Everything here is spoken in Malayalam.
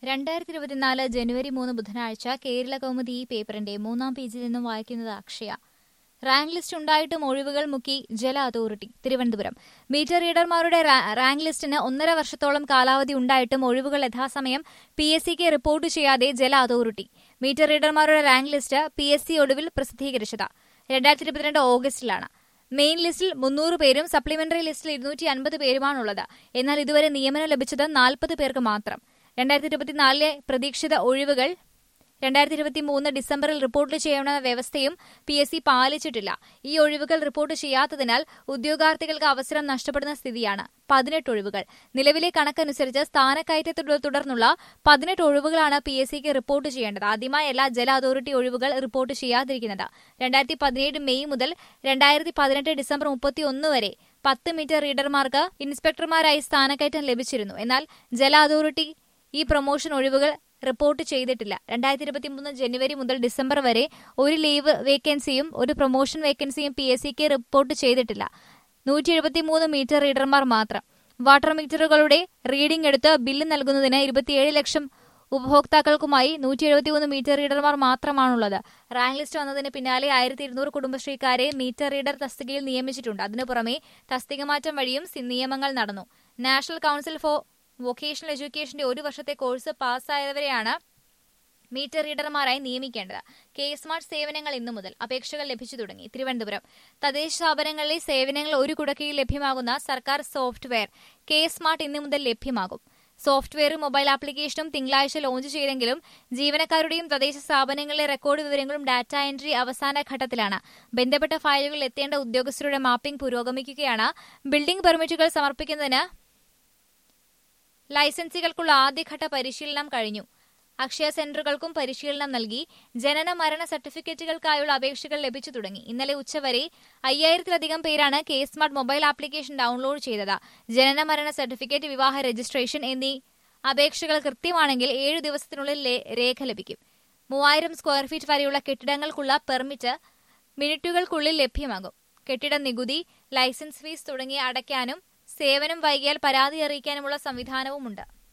രണ്ടായിരത്തി ഇരുപത്തിനാല് ജനുവരി മൂന്ന് ബുധനാഴ്ച കേരള കൗമുദി ഈ പേപ്പറിന്റെ മൂന്നാം പേജിൽ നിന്നും വായിക്കുന്നത് അക്ഷയ റാങ്ക് ലിസ്റ്റ് ഉണ്ടായിട്ടും ഒഴിവുകൾ മുക്കി ജല അതോറിറ്റി തിരുവനന്തപുരം മീറ്റർ റീഡർമാരുടെ റാ- റാങ്ക് ലിസ്റ്റിന് ഒന്നര വർഷത്തോളം കാലാവധി ഉണ്ടായിട്ടും ഒഴിവുകൾ യഥാസമയം പി എസ് സിക്ക് റിപ്പോർട്ട് ചെയ്യാതെ ജല അതോറിറ്റി മീറ്റർ റീഡർമാരുടെ rank list P S C ഒടുവിൽ പ്രസിദ്ധീകരിച്ചത് രണ്ടായിരത്തി ഇരുപത്തിരണ്ട് ഓഗസ്റ്റിലാണ് മെയിൻ ലിസ്റ്റിൽ മുന്നൂറ് പേരും സപ്ലിമെന്ററി ലിസ്റ്റിൽ ഇരുന്നൂറ്റി അൻപത് പേരുമാണുള്ളത് എന്നാൽ ഇതുവരെ നിയമനം ലഭിച്ചത് നാൽപ്പത് പേർക്ക് മാത്രം രണ്ടായിരത്തി ഇരുപത്തിനാലിലെ പ്രതീക്ഷിത ഒഴിവുകൾ രണ്ടായിരത്തി ഇരുപത്തി മൂന്ന് ഡിസംബറിൽ റിപ്പോർട്ട് ചെയ്യണമെന്ന വ്യവസ്ഥയും പി എസ് സി പാലിച്ചിട്ടില്ല ഈ ഒഴിവുകൾ റിപ്പോർട്ട് ചെയ്യാത്തതിനാൽ ഉദ്യോഗാർത്ഥികൾക്ക് അവസരം നഷ്ടപ്പെടുന്ന സ്ഥിതിയാണ് പതിനെട്ട് ഒഴിവുകൾ നിലവിലെ കണക്കനുസരിച്ച് സ്ഥാനക്കയറ്റത്തെ തുടർന്നുള്ള പതിനെട്ട് ഒഴിവുകളാണ് പി എസ് സിക്ക് റിപ്പോർട്ട് ചെയ്യേണ്ടത് ആദ്യമായല്ല ജല അതോറിറ്റി ഒഴിവുകൾ റിപ്പോർട്ട് ചെയ്യാതിരിക്കുന്നത് രണ്ടായിരത്തി പതിനേഴ് മെയ് മുതൽ രണ്ടായിരത്തി പതിനെട്ട് ഡിസംബർ മുപ്പത്തി ഒന്ന് വരെ പത്ത് മീറ്റർ റീഡർമാർക്ക് ഇൻസ്പെക്ടർമാരായി സ്ഥാനക്കയറ്റം ലഭിച്ചിരുന്നു എന്നാൽ ജല അതോറിറ്റി ഈ പ്രൊമോഷൻ ഒഴിവുകൾ റിപ്പോർട്ട് ചെയ്തിട്ടില്ല രണ്ടായിരത്തി ഇരുപത്തിമൂന്ന് ജനുവരി മുതൽ ഡിസംബർ വരെ ഒരു ലീവ് വേക്കൻസിയും ഒരു പ്രൊമോഷൻ വേക്കൻസിയും പി എസ് സിക്ക് റിപ്പോർട്ട് ചെയ്തിട്ടില്ല നൂറ്റി എഴുപത്തിമൂന്ന് മീറ്റർ റീഡർമാർ മാത്രം വാട്ടർ മീറ്ററുകളുടെ റീഡിംഗ് എടുത്ത് ബില്ല് നൽകുന്നതിന് ഇരുപത്തിയേഴ് ലക്ഷം ഉപഭോക്താക്കൾക്കുമായി നൂറ്റി എഴുപത്തിമൂന്ന് മീറ്റർ റീഡർമാർ മാത്രമാണുള്ളത് റാങ്ക് ലിസ്റ്റ് വന്നതിന് പിന്നാലെ ആയിരത്തി ഇരുന്നൂറ് കുടുംബശ്രീക്കാരെ മീറ്റർ റീഡർ തസ്തികയിൽ നിയമിച്ചിട്ടുണ്ട് അതിനു പുറമെ തസ്തിക മാറ്റം വഴിയും സി- നിയമങ്ങൾ നടന്നു നാഷണൽ കൌൺസിൽ ഫോർ വൊക്കേഷണൽ എഡ്യൂക്കേഷന്റെ ഒരു വർഷത്തെ കോഴ്സ് പാസ്സായവരെയാണ് മീറ്റർ റീഡർമാരായി നിയമിക്കേണ്ടത് കെ സ്മാർട്ട് സേവനങ്ങൾ ഇന്നു മുതൽ അപേക്ഷകൾ ലഭിച്ചു തുടങ്ങി തിരുവനന്തപുരം തദ്ദേശ സ്ഥാപനങ്ങളിലെ സേവനങ്ങൾ ഒരു കുടക്കീഴിൽ ലഭ്യമാകുന്ന സർക്കാർ സോഫ്റ്റ്വെയർ കെ സ്മാർട്ട് ഇന്നു മുതൽ ലഭ്യമാകും സോഫ്റ്റ്വെയറും മൊബൈൽ ആപ്ലിക്കേഷനും തിങ്കളാഴ്ച ലോഞ്ച് ചെയ്തെങ്കിലും ജീവനക്കാരുടെയും തദ്ദേശ സ്ഥാപനങ്ങളിലെ റെക്കോർഡ് വിവരങ്ങളും ഡാറ്റ എൻട്രി അവസാന ഘട്ടത്തിലാണ് ബന്ധപ്പെട്ട ഫയലുകൾ എത്തേണ്ട ഉദ്യോഗസ്ഥരുടെ മാപ്പിംഗ് പുരോഗമിക്കുകയാണ് ബിൽഡിംഗ് പെർമിറ്റുകൾ സമർപ്പിക്കുന്നതിന് ലൈസൻസുകൾക്കുള്ള ആദ്യഘട്ട പരിശീലനം കഴിഞ്ഞു അക്ഷയ സെന്ററുകൾക്കും പരിശീലനം നൽകി ജനന മരണ സർട്ടിഫിക്കറ്റുകൾക്കായുള്ള അപേക്ഷകൾ ലഭിച്ചു തുടങ്ങി ഇന്നലെ ഉച്ചവരെ അയ്യായിരത്തിലധികം പേരാണ് K smart mobile application download ചെയ്തത് ജനന മരണ സർട്ടിഫിക്കറ്റ് വിവാഹ രജിസ്ട്രേഷൻ എന്നീ അപേക്ഷകൾ കൃത്യമാണെങ്കിൽ ഏഴു ദിവസത്തിനുള്ളിൽ ലേ- രേഖ ലഭിക്കും മൂവായിരം സ്ക്വയർ ഫീറ്റ് വരെയുള്ള കെട്ടിടങ്ങൾക്കുള്ള പെർമിറ്റ് മിനിറ്റുകൾക്കുള്ളിൽ ലഭ്യമാകും കെട്ടിട നികുതി ലൈസൻസ് ഫീസ് തുടങ്ങിയ അടയ്ക്കാനും സേവനം വൈകിയാൽ പരാതി അറിയിക്കാനുമുള്ള സംവിധാനവുമുണ്ട്